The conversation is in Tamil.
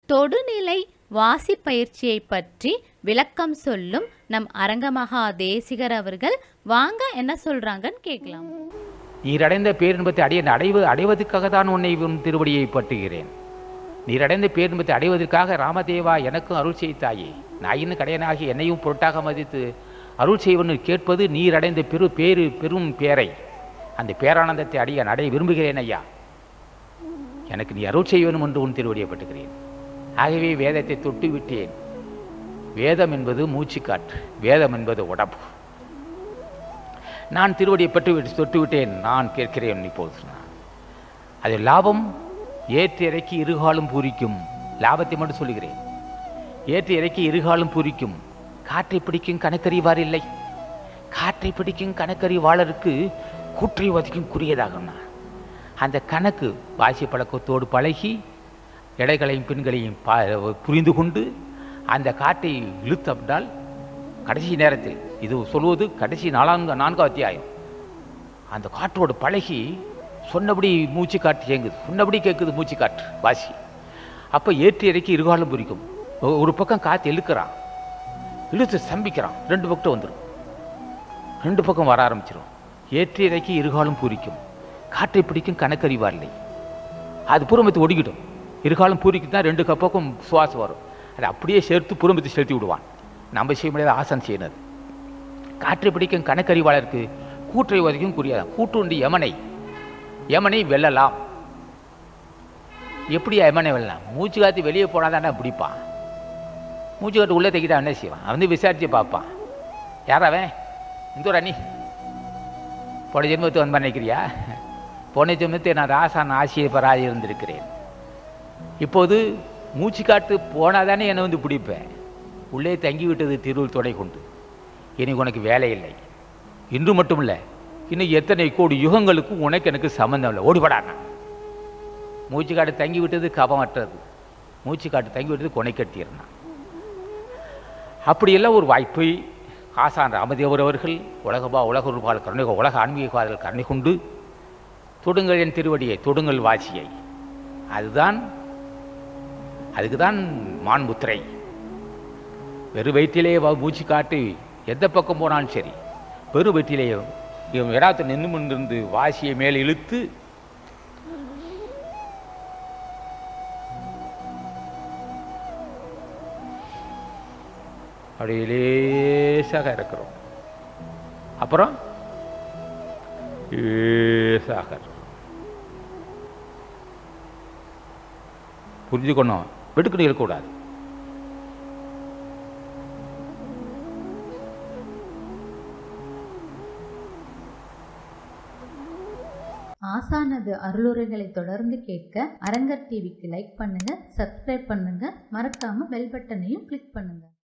தொடுநிலை வாசி பயிற்சியை பற்றி விளக்கம் சொல்லும் நம் அரங்கமகா தேசிகர் அவர்கள் வாங்க என்ன சொல்றாங்கன்னு கேட்கலாம் நீரடைந்த பேரின்பத்தை அடைய அடைவு அடைவதற்காக தான் உன்னை உன் திருவடியை பட்டுகிறேன் நீரடைந்த பேரின்பத்தை அடைவதற்காக ராமதேவா எனக்கும் அருள் செய்தாயே நாயின் கடையனாகி என்னையும் பொருட்டாக மதித்து அருள் செய்வன் கேட்பது நீரடைந்த பெரு பேரு பெரும் பேரை அந்த பேரானந்தத்தை அடைய நடை விரும்புகிறேன் ஐயா எனக்கு நீ அருள் செய்வனும் என்று உன் திருவடியை பட்டுகிறேன் ஆகவே வேதத்தை தொட்டு விட்டேன் வேதம் என்பது மூச்சுக்காற்று வேதம் என்பது உடம்பு நான் திருவடியை பட்டு விட்டு தொட்டு விட்டேன் நான் கேட்கிறேன் இப்போது நான். அது லாபம் ஏற்று இறக்கி இருகாலும் பூரிக்கும் லாபத்தை மட்டும் சொல்லுகிறேன் ஏற்று இறக்கி இருகாலும் பூரிக்கும் காற்றை பிடிக்கும் கணக்கறிவார் இல்லை காற்றை பிடிக்கும் கணக்கறிவாளருக்கு கூற்றை வதிக்கும் குறியதாகும்னா அந்த கணக்கு வாசி பழக்கத்தோடு பழகி எடைகளையும் பெண்களையும் பா புரிந்து கொண்டு அந்த காற்றை இழுத்தப்பட்டால் கடைசி நேரத்தில் இது சொல்வது கடைசி நாலாங்க நான்காம் அத்தியாயம் அந்த காற்றோடு பழகி சொன்னபடி மூச்சு காற்று இயங்குது சொன்னபடி கேட்குது மூச்சு காற்று வாசி அப்போ ஏற்றி இறக்கி இருகாலம் புரிக்கும் ஒ- ஒரு பக்கம் காற்று இழுக்கிறான் இழுத்து சம்பிக்கிறான் ரெண்டு பக்கம் வந்துடும் ரெண்டு பக்கம் வர ஆரம்பிச்சிடும் ஏற்றி இறக்கி இருகாலம் பூரிக்கும் காற்றை பிடிக்கும் கணக்கறிவாரில்லை அது புறமத்து ஒடுக்கிடும் இருகாலம் பூரிக்கு தான் ரெண்டு பக்கம் சுவாசம் வரும் அதை அப்படியே சேர்த்து புறமத்து செலுத்தி விடுவான் நம்ம செய்ய முடியாத ஆசன் செய்யினது காற்றை பிடிக்கும் கணக்கறிவாளருக்கு கூற்றை வதைக்கும் குறியாதான் கூட்டுண்டி யமனை யமனை வெல்லலாம் எப்படி யமனை வெல்லலாம் மூச்சு காத்து வெளியே போனால் தானே பிடிப்பான் மூச்சு காத்து உள்ளே தைக்கிட்டா என்ன செய்வான் அவன் வந்து விசாரித்து பார்ப்பான் யார் அவன் இந்த அண்ணி போன ஜென்மத்தை வந்து நினைக்கிறியா போன ஜென்மத்தை நான் ராசான் ஆசிரியப்பராக இருந்திருக்கிறேன் இப்போது மூச்சு காட்டு போனால் தானே என்னை வந்து பிடிப்பேன் உள்ளே தங்கி விட்டது திருள் தொடை கொண்டு இனி உனக்கு வேலை இல்லை இன்று மட்டும் இல்லை இன்னும் எத்தனை கோடி யுகங்களுக்கு உனக்கு எனக்கு சம்மந்தம் இல்லை ஓடிபடாண்ணா மூச்சு காட்டு தங்கி விட்டது கபமற்றது மூச்சு காட்டு தங்கி விட்டது கொனை கட்டியிருந்தான் அப்படியெல்லாம் ஒரு வாய்ப்பை ஆசான் ராமதேவர் அவர்கள் உலகபா உலக ரூபால் கருணை உலக ஆன்மீகவாதர்கள் கருணை கொண்டு தொடுங்கள் என் திருவடியை தொடுங்கள் வாசியை அதுதான் அதுக்கு தான் மான்முத்திரை வெறு வயிற்றிலே வ- மூச்சு காட்டி எந்த பக்கம் போனாலும் சரி வெறு வயிற்றிலே இவன் இடாத்து நின்று கொண்டிருந்து வாசியை மேலே இழுத்து அப்படியே லேசாக இருக்கிறோம் அப்புறம் லேசாக இருக்கிறோம். புரிஞ்சுக்கணும் வெடுக்குன்னு இருக்கக்கூடாது ஆசானது அருளுரைகளை தொடர்ந்து கேட்க அரங்கர் டிவிக்கு லைக் பண்ணுங்க சப்ஸ்கிரைப் பண்ணுங்க மறக்காம பெல் பட்டனையும் கிளிக் பண்ணுங்க